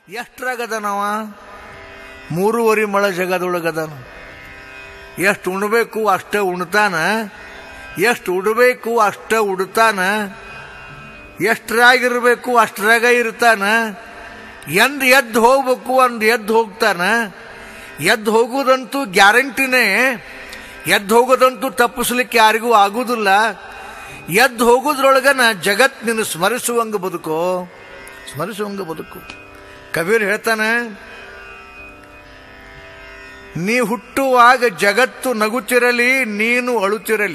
ಎಷ್ಟ್ರಾಗದನವ ಮೂರುವರೆ ಮಳ ಜಗದೊಳಗದನ ಎಷ್ಟು ಉಣ್ಬೇಕು ಅಷ್ಟೇ ಉಣ್ತಾನ ಎಷ್ಟು ಉಡಬೇಕು ಅಷ್ಟೇ ಉಡ್ತಾನ ಎಷ್ಟರಾಗಿರ್ಬೇಕು ಅಷ್ಟರಾಗ ಇರ್ತಾನ ಎಂದ್ ಎದ್ದು ಹೋಗ್ಬೇಕು ಅಂದ್ ಎದ್ದು ಹೋಗ್ತಾನ ಎದ್ದು ಹೋಗುವುದಂತೂ ಗ್ಯಾರಂಟಿನೇ ಎದ್ದು ಹೋಗೋದಂತೂ ತಪ್ಪಿಸ್ಲಿಕ್ಕೆ ಯಾರಿಗೂ ಆಗುವುದಿಲ್ಲ ಎದ್ದು ಹೋಗೋದ್ರೊಳಗನ ಜಗತ್ ನಿನ್ನ ಸ್ಮರಿಸುವಂಗ ಬದುಕು ಸ್ಮರಿಸುವಂಗ ಬದುಕು ಕಬೀರ್ ಹೇಳ್ತಾನೆ ನೀ ಹುಟ್ಟುವಾಗ ಜಗತ್ತು ನಗುತ್ತಿರಲಿ ನೀನು ಅಳುತ್ತಿರಲಿ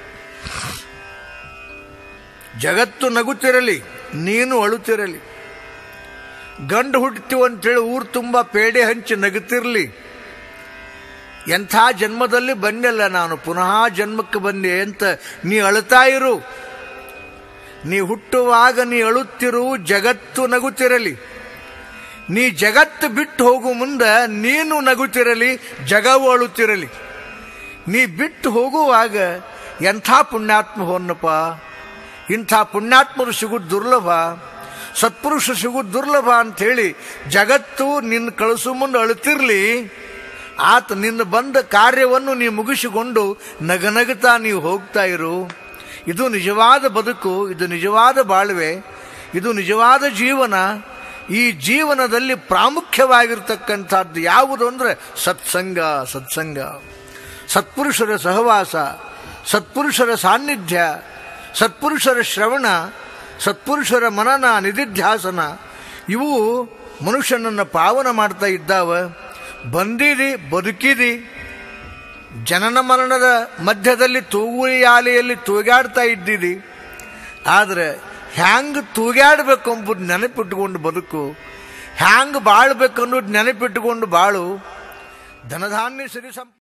ಜಗತ್ತು ನಗುತ್ತಿರಲಿ ನೀನು ಅಳುತ್ತಿರಲಿ ಗಂಡು ಹುಟ್ಟುತ್ತೀವಿ ಅಂತೇಳಿ ಊರು ತುಂಬ ಪೇಡೆ ಹಂಚಿ ನಗುತ್ತಿರಲಿ ಎಂಥ ಜನ್ಮದಲ್ಲಿ ಬಂದೆಲ್ಲ ನಾನು ಪುನಃ ಜನ್ಮಕ್ಕೆ ಬಂದೆ ಅಂತ ನೀ ಅಳುತ್ತಾ ಇರು ನೀ ಹುಟ್ಟುವಾಗ ನೀ ಅಳುತ್ತಿರು ಜಗತ್ತು ನಗುತ್ತಿರಲಿ ನೀ ಜಗತ್ತು ಬಿಟ್ಟು ಹೋಗು ಮುಂದೆ ನೀನು ನಗುತ್ತಿರಲಿ ಜಗವು ಅಳುತ್ತಿರಲಿ ನೀ ಬಿಟ್ಟು ಹೋಗುವಾಗ ಎಂಥ ಪುಣ್ಯಾತ್ಮ ಹೋನ್ನಪ್ಪ ಇಂಥ ಪುಣ್ಯಾತ್ಮರು ಸಿಗುದು ದುರ್ಲಭ ಸತ್ಪುರುಷ ಸಿಗುದು ದುರ್ಲಭ ಅಂಥೇಳಿ ಜಗತ್ತು ನಿನ್ನ ಕಳಿಸು ಮುಂದೆ ಅಳುತ್ತಿರಲಿ ಆತ ನಿನ್ನ ಬಂದ ಕಾರ್ಯವನ್ನು ನೀ ಮುಗಿಸಿಕೊಂಡು ನಗನಗುತ್ತಾ ನೀವು ಹೋಗ್ತಾ ಇರು ಇದು ನಿಜವಾದ ಬದುಕು ಇದು ನಿಜವಾದ ಬಾಳ್ವೆ ಇದು ನಿಜವಾದ ಜೀವನ ಈ ಜೀವನದಲ್ಲಿ ಪ್ರಾಮುಖ್ಯವಾಗಿರ್ತಕ್ಕಂಥದ್ದು ಯಾವುದು ಅಂದರೆ ಸತ್ಸಂಗ ಸತ್ಸಂಗ ಸತ್ಪುರುಷರ ಸಹವಾಸ ಸತ್ಪುರುಷರ ಸಾನ್ನಿಧ್ಯ ಸತ್ಪುರುಷರ ಶ್ರವಣ ಸತ್ಪುರುಷರ ಮನನ ನಿಧಿಧ್ಯಾಸನ ಇವು ಮನುಷ್ಯನನ್ನು ಪಾವನ ಮಾಡ್ತಾ ಇದ್ದಾವ ಬಂದಿದಿ ಬದುಕಿದಿ ಜನನ ಮರಣದ ಮಧ್ಯದಲ್ಲಿ ತೂಗುಯಾಲೆಯಲ್ಲಿ ತೂಗಾಡ್ತಾ ಇದ್ದಿದಿ ಆದರೆ ಹ್ಯಾಂಗ್ ತೂಗಾಡ್ಬೇಕು ಎಂಬುದು ನೆನಪಿಟ್ಟುಕೊಂಡು ಬದುಕು ಹ್ಯಾಂಗ್ ಬಾಳ್ಬೇಕು ಅನ್ನೋದು ನೆನಪಿಟ್ಟುಕೊಂಡು ಬಾಳು ಧನಧಾನ್ಯ ಸಿರಿ ಸಂಪ